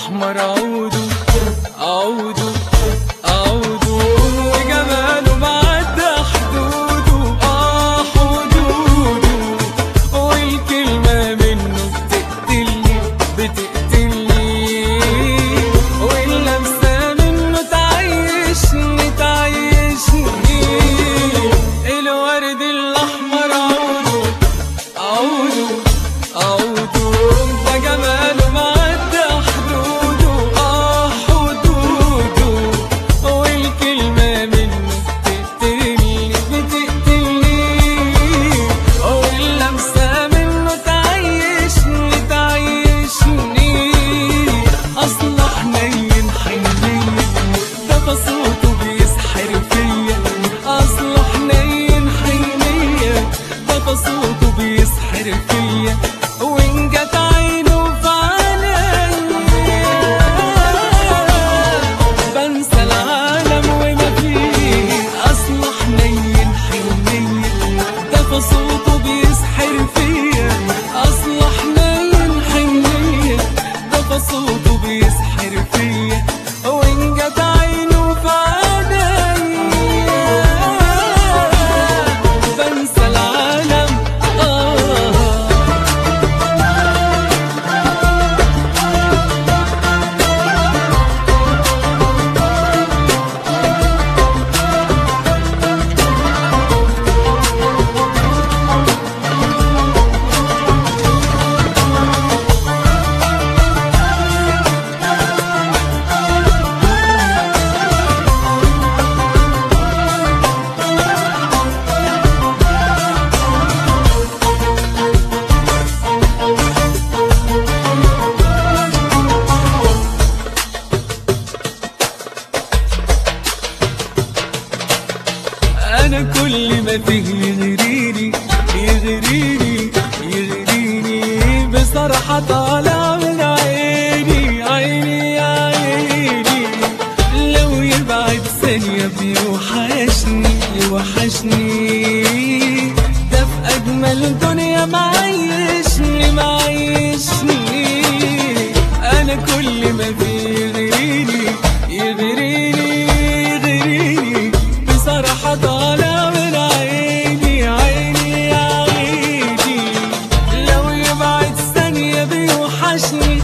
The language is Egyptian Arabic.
الأحمر عودوا عودوا عودوا وجماله معدى حدوده آه حدوده والكلمة منه بتقتلني بتقتلني واللمسة منه تعيشني تعيشني الورد الأحمر عودوا عودوا عودوا ده جماله معدى حدوده آه حدوده والكلمة منه بتقتلني بتقتلني واللمسة منه تعيشني تعيشني أصل حنين حنين ده بصوته بيسحر فيا أصل حنين حنين ده بصوته بيسحر فيا وإن جت عينه في عينيا بنسى العالم وما فيه أصل حنين حنين ده بصوته بيسحر فيا أصل حنين حنين ده بصوته بيسحر فيا وإن جت عينه في عينيا بنسى العالم آه انا كل ما فيه يغريني يغريني يغريني بصراحة طالع من عيني عيني يا عيني لو يبعد ثانية بيوحشني يوحشني ده في أجمل دنيا معيشني معيشني أنا كل ما فيه يغريني يغريني يغريني بصراحة طالع من عيني عيني يا عيني لو يبعد ثانية بيوحشني